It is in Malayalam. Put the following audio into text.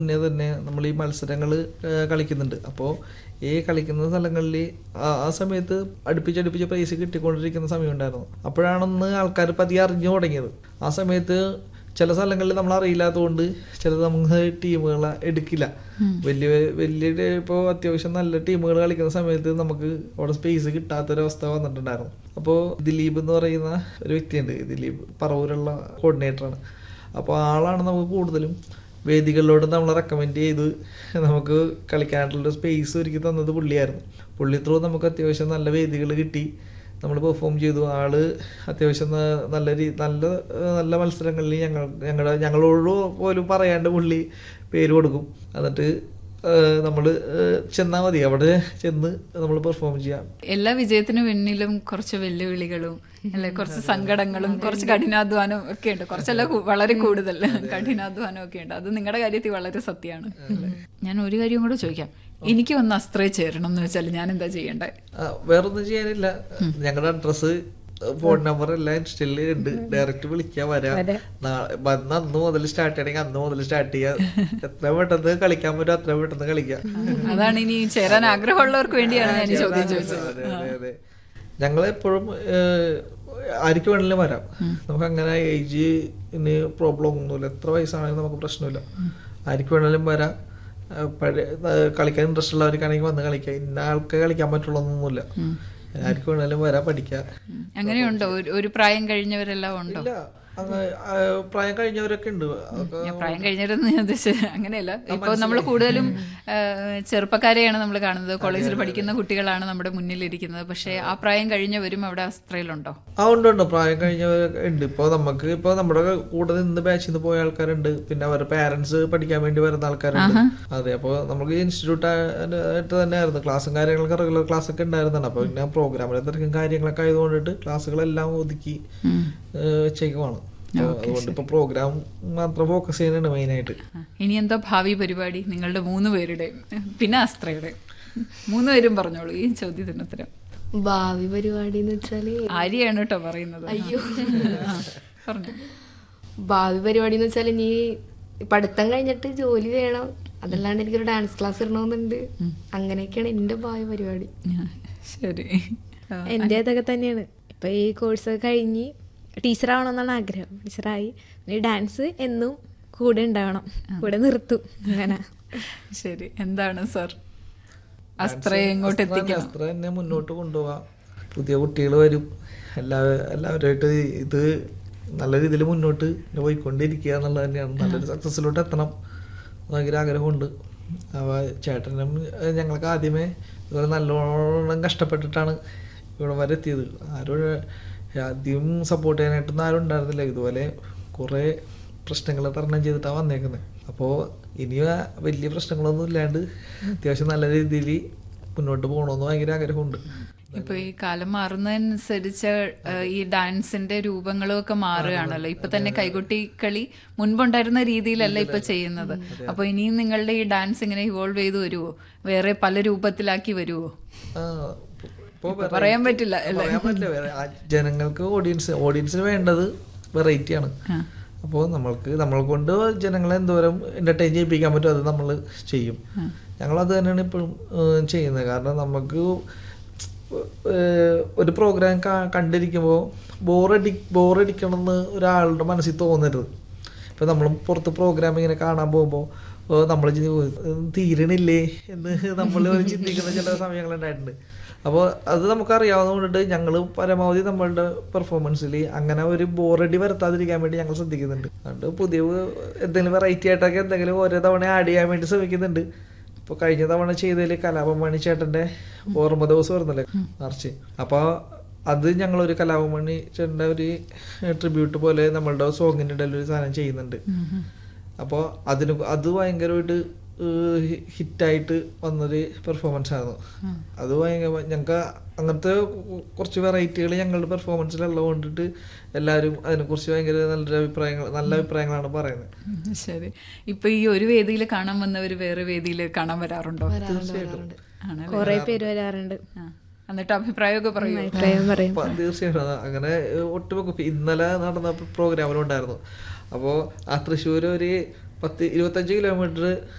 മുന്നേ തന്നെ നമ്മൾ ഈ മത്സരങ്ങൾ കളിക്കുന്നുണ്ട് അപ്പോൾ ഈ കളിക്കുന്ന സ്ഥലങ്ങളിൽ ആ സമയത്ത് അടുപ്പിച്ചടുപ്പിച്ച് പ്രൈസ് കിട്ടിക്കൊണ്ടിരിക്കുന്ന സമയം ഉണ്ടായിരുന്നു അപ്പോഴാണെന്ന് ആൾക്കാർ പതിയെ അറിഞ്ഞു തുടങ്ങിയത് ആ സമയത്ത് ചില സ്ഥലങ്ങളിൽ നമ്മൾ അറിയില്ലാത്തതുകൊണ്ട് ചിലത് നമുക്ക് ടീമുകളെ എടുക്കില്ല വലിയ വലിയ ഇപ്പോൾ അത്യാവശ്യം നല്ല ടീമുകൾ കളിക്കുന്ന സമയത്ത് നമുക്ക് അവിടെ സ്പേസ് കിട്ടാത്തൊരവസ്ഥ വന്നിട്ടുണ്ടായിരുന്നു അപ്പോൾ ദിലീപ് എന്ന് പറയുന്ന ഒരു വ്യക്തിയുണ്ട് ദിലീപ് പറവൂരുള്ള കോർഡിനേറ്ററാണ് അപ്പോൾ ആളാണ് നമുക്ക് കൂടുതലും വേദികളിലോട്ട് നമ്മൾ റെക്കമെൻഡ് ചെയ്ത് നമുക്ക് കളിക്കാനായിട്ടുള്ള സ്പേസ് ഒരുക്കി തന്നത് പുള്ളിയായിരുന്നു പുള്ളി ത്രൂ നമുക്ക് അത്യാവശ്യം നല്ല വേദികൾ കിട്ടി നമ്മൾ പെർഫോം ചെയ്തു ആള് അത്യാവശ്യം ന- നല്ല രീ നല്ല നല്ല മത്സരങ്ങളിൽ ഞങ്ങൾ ഞങ്ങളുടെ ഞങ്ങളോട് പോലും പറയാണ്ട് പുള്ളി പേര് കൊടുക്കും എന്നിട്ട് നമ്മൾ ചെന്നാൽ മതി അവിടെ ചെന്ന് നമ്മൾ പെർഫോം ചെയ്യാം എല്ലാ വിജയത്തിനു പിന്നിലും കുറച്ച് വെല്ലുവിളികളും അല്ലെ കുറച്ച് സങ്കടങ്ങളും കുറച്ച് കഠിനാധ്വാനവും ഒക്കെ ഉണ്ട് കുറച്ചല്ല കു- വളരെ കൂടുതൽ കഠിനാധ്വാനം ഒക്കെ ഉണ്ട് അത് നിങ്ങളുടെ കാര്യത്തിൽ വളരെ സത്യമാണ് ഞാൻ ഒരു കാര്യം കൂടെ ചോദിക്കാം എനിക്ക് വന്ന് അസ്ത്രേ ചേരണം എന്ന് വെച്ചാൽ ഞാൻ എന്താ ചെയ്യണ്ടേ ആ, വേറൊന്നും ചെയ്യാനില്ല ഞങ്ങളുടെ അഡ്രസ്സ് ഫോൺ നമ്പർ എല്ലാം ഇൻസ്റ്റയിൽ ഉണ്ട് ഡയറക്റ്റ് വിളിക്കാൻ വരാം നാ- വന്ന് അന്ന് മുതൽ സ്റ്റാർട്ട് ചെയ്യണമെങ്കിൽ അന്ന് മുതൽ സ്റ്റാർട്ട് ചെയ്യാം എത്ര പെട്ടെന്ന് കളിക്കാൻ പറ്റും അത്ര പെട്ടെന്ന് കളിക്കാം അതാണ് ഇനി ചേരാൻ ആഗ്രഹമുള്ളവർക്ക് വേണ്ടിയാണ് ഞാൻ ഈ ചോദ്യം ചോദിച്ചത് അതെ, അതെ, അതെ. ഞങ്ങൾ എപ്പോഴും ആർക്ക് വേണമെങ്കിലും വരാം നമുക്ക് അങ്ങനെ ഏജ് ഇനി പ്രോബ്ലം ഒന്നുമില്ല എത്ര വയസ്സാണെങ്കിലും നമുക്ക് പ്രശ്നമില്ല ആർക്ക് വേണമെങ്കിലും വരാം ആ, പഴയ ആ, കളിക്കാൻ ഇൻട്രസ്റ്റ് ഉള്ളവർക്കാണെങ്കിൽ വന്ന് കളിക്കാം ഇന്ന ആൾക്ക് കളിക്കാൻ പറ്റുള്ളൊന്നുമില്ല ആർക്ക് വേണമെങ്കിലും വരാം പഠിക്കാം ഉം. അങ്ങനെയുണ്ടോ ഒരു- ഒരു പ്രായം കഴിഞ്ഞവരെല്ലാം ഉണ്ടോ ഇല്ല അങ്ങ് ആ, പ്രായം കഴിഞ്ഞവരൊക്കെ ഉണ്ട് അതൊക്കെ ഞാൻ പ്രായം കഴിഞ്ഞവരെന്ന് ഞാൻ ഉദ്ദേശിച്ചത് അങ്ങനെയല്ല ഇപ്പൊ നമ്മൾ കൂടുതലും ആ, ചെറുപ്പക്കാരെയാണ് നമ്മൾ കാണുന്നത് കോളേജിൽ പഠിക്കുന്ന കുട്ടികളാണ് നമ്മുടെ മുന്നിലിരിക്കുന്നത് പക്ഷേ ആ പ്രായം കഴിഞ്ഞവരും അവിടെ അസ്ത്രയിലുണ്ടോ ആ ഉണ്ട് ഉണ്ട് പ്രായം കഴിഞ്ഞവരൊക്കെ ഉണ്ട് ഇപ്പോൾ നമുക്ക് ഇപ്പോൾ നമ്മുടെ കൂടെ നിന്ന് ബാച്ചിൽ നിന്ന് പോയ ആൾക്കാരുണ്ട് പിന്നെ അവരുടെ പാരന്റ്സ് പഠിക്കാൻ വേണ്ടി വരുന്ന ആൾക്കാരുണ്ട് അതെ അപ്പോൾ നമുക്ക് ഇൻസ്റ്റിറ്റ്യൂട്ട് ആയിട്ട് തന്നെ ആയിരുന്നു ക്ലാസ്സും കാര്യങ്ങളൊക്കെ റെഗുലർ ക്ലാസ് ഒക്കെ ഉണ്ടായിരുന്നതാണ് അപ്പോൾ പിന്നെ പ്രോഗ്രാമിലെ തിരക്കും കാര്യങ്ങളൊക്കെ ആയതുകൊണ്ടിട്ട് ക്ലാസ്സുകളെല്ലാം ഒതുക്കി ഏഹ് വെച്ചേക്കുവാണ് അപ്പോൾ അതുകൊണ്ട് ഇപ്പോൾ പ്രോഗ്രാം മാത്രം ഫോക്കസ് ചെയ്യുന്നുണ്ട് മെയിനായിട്ട് ആ, ഇനി എന്താ ഭാവി പരിപാടി നിങ്ങളുടെ മൂന്ന് പേരുടെ പിന്നെ അസ്ത്രയുടെ മൂന്ന് പേരും പറഞ്ഞോളൂ ഈ ചോദ്യത്തിന് ഉത്തരം ഭാവി പരിപാടി എന്ന് വെച്ചാല് ആര്യാണ് കേട്ടോ പറയുന്നത് അയ്യോ ആ, പറഞ്ഞോ ഭാവി പരിപാടി എന്ന് വെച്ചാൽ ഇനി പഠിത്തം കഴിഞ്ഞിട്ട് ജോലി ചെയ്യണം അതല്ലാണ്ട് എനിക്കൊരു ഡാൻസ് ക്ലാസ് ഇടണമെന്നുണ്ട് അങ്ങനെയൊക്കെയാണ് എന്റെ ഭാവി പരിപാടി ആ, ശരി ആ, എൻ്റെ അതൊക്കെ തന്നെയാണ് ഇപ്പൊ ഈ കോഴ്സ് കഴിഞ്ഞ് ടീച്ചറാവണമെന്നാണ് ആഗ്രഹം ടീച്ചറായി പിന്നെ ഡാൻസ് എന്നും കൂടെ ഉണ്ടാവണം കൂടെ നിർത്തും അങ്ങനെ ശരി എന്താണ് സർ അസ്ത്രയെ എങ്ങോട്ട് അസ്ത്ര തന്നെ- എത്തിക്കണം അസ്ത്ര തന്നെ മുന്നോട്ട് കൊണ്ടുപോകാം പുതിയ കുട്ടികൾ വരും എല്ലാ എല്ലാവരുമായിട്ട് ഇത് നല്ല രീതിയിൽ മുന്നോട്ട് ഇങ്ങനെ പോയിക്കൊണ്ടിരിക്കുക എന്നുള്ളത് തന്നെയാണ് നല്ലൊരു സക്സസ്സിലോട്ട് എത്തണം ഭയങ്കര ആഗ്രഹമുണ്ട് അപ്പോൾ ചേട്ടനും ഏഹ്, ഞങ്ങൾക്ക് ആദ്യമേ ഇതുപോലെ നല്ലോണം കഷ്ടപ്പെട്ടിട്ടാണ് ഇവിടെ വരെ എത്തിയത് ആരും ആദ്യം സപ്പോർട്ട് ചെയ്യാനായിട്ടൊന്നും ആരും ഉണ്ടായിരുന്നില്ല ഇതുപോലെ കുറേ പ്രശ്നങ്ങൾ തരണം ചെയ്തിട്ടാണ് വന്നേക്കുന്നത് അപ്പോൾ ഇനി ആ വലിയ പ്രശ്നങ്ങളൊന്നും ഇല്ലാണ്ട് അത്യാവശ്യം നല്ല രീതിയിൽ മുന്നോട്ട് പോകണമെന്ന് ഭയങ്കര ആഗ്രഹമുണ്ട് ഇപ്പൊ ഈ കാലം മാറുന്നതനുസരിച്ച് ഏഹ്, ഈ ഡാൻസിന്റെ രൂപങ്ങളും ഒക്കെ മാറുകയാണല്ലോ ഇപ്പൊ തന്നെ കൈകൊട്ടി കളി മുൻപുണ്ടായിരുന്ന രീതിയിലല്ല ഇപ്പൊ ചെയ്യുന്നത് അപ്പൊ ഇനിയും നിങ്ങളുടെ ഈ ഡാൻസ് ഇങ്ങനെ ഇവോൾവ് ചെയ്ത് വരുവോ വേറെ പല രൂപത്തിലാക്കി വരുവോ ആ, ഇപ്പൊ variety- പറയാൻ പറ്റില്ല, അല്ലേ? പറയാൻ പറ്റില്ല വേറെ ആ ജനങ്ങൾക്ക് ഓഡിയൻസ് ഓഡിയൻസിന് വേണ്ടത് വെറൈറ്റി ആണ് അപ്പോൾ നമ്മൾക്ക് നമ്മളെ കൊണ്ട് ജനങ്ങളെ എന്തോരം എന്റർടൈൻ ചെയ്യിപ്പിക്കാൻ പറ്റും അത് നമ്മൾ ചെയ്യും ഞങ്ങളത് തന്നെയാണ് ഇപ്പോഴും ഏഹ്, ചെയ്യുന്നത് കാരണം നമുക്ക് ഏഹ്, ഒരു പ്രോഗ്രാം കണ്ടിരിക്കുമ്പോൾ ബോറടി ബോറടിക്കണമെന്ന് ഒരാളുടെ മനസ്സിൽ തോന്നരുത് ഇപ്പം നമ്മൾ പുറത്ത് പ്രോഗ്രാം ഇങ്ങനെ കാണാൻ പോകുമ്പോൾ നമ്മൾ തീരണില്ലേ എന്ന് നമ്മൾ ചിന്തിക്കുന്ന ചില സമയങ്ങളുണ്ടായിട്ടുണ്ട് അപ്പോൾ അത് നമുക്കറിയാവുന്ന കൊണ്ടിട്ട് ഞങ്ങൾ പരമാവധി നമ്മളുടെ പെർഫോമൻസിൽ അങ്ങനെ ഒരു ബോറടി വരുത്താതിരിക്കാൻ വേണ്ടി ഞങ്ങൾ ശ്രദ്ധിക്കുന്നുണ്ട് അതുകൊണ്ട് പുതിയ എന്തെങ്കിലും വെറൈറ്റി ആയിട്ടൊക്കെ എന്തെങ്കിലും ഓരോ തവണ ആഡ് ചെയ്യാൻ വേണ്ടി ശ്രമിക്കുന്നുണ്ട് ഇപ്പോൾ കഴിഞ്ഞ തവണ ചെയ്തതിൽ കലാപമണി ചേട്ടൻ്റെ ഓർമ്മ ദിവസം വരുന്നല്ലേ മാർച്ച് അപ്പോൾ അത് ഞങ്ങളൊരു കലാപമണി ചേട്ടൻ്റെ ഒരു ട്രിബ്യൂട്ട് പോലെ നമ്മളുടെ സോങ്ങിൻ്റെ ഇടയിൽ ഒരു സാധനം ചെയ്യുന്നുണ്ട് അപ്പോൾ അതിന് അത് ഭയങ്കരമായിട്ട് ഹിറ്റായിട്ട് വന്നൊരു പെർഫോമൻസ് ആയിരുന്നു അത് ഭയങ്കര ഞങ്ങൾക്ക് അങ്ങനത്തെ കു- കുറച്ച് വെറൈറ്റികൾ ഞങ്ങളുടെ പെർഫോമൻസിലുള്ളത് കൊണ്ടിട്ട് എല്ലാവരും അതിനെക്കുറിച്ച് ഭയങ്കര നല്ലൊരു അഭിപ്രായങ്ങൾ നല്ല അഭിപ്രായങ്ങളാണ് പറയുന്നത് ഉം, ശരി ഇപ്പൊ ഈ ഒരു വേദിയിൽ കാണാൻ വന്നവര് വേറെ വേദിയിൽ കാണാൻ വരാറുണ്ടോ ആണല്ലേ കുറെ പേര് വരാറുണ്ട് ആ. എന്നിട്ട് അഭിപ്രായമൊക്കെ പറയൂ അഭിപ്രായം പറയും പ- തീർച്ചയായിട്ടും അത് അങ്ങനെ ഏഹ്, ഒട്ടുമിക്ക ഇപ്പൊ ഇന്നലെ നടന്ന പ്രോഗ്രാമിലുണ്ടായിരുന്നു അപ്പോൾ ആ തൃശ്ശൂർ ഒരു പത്ത് ഇരുപത്തഞ്ച് കിലോമീറ്റർ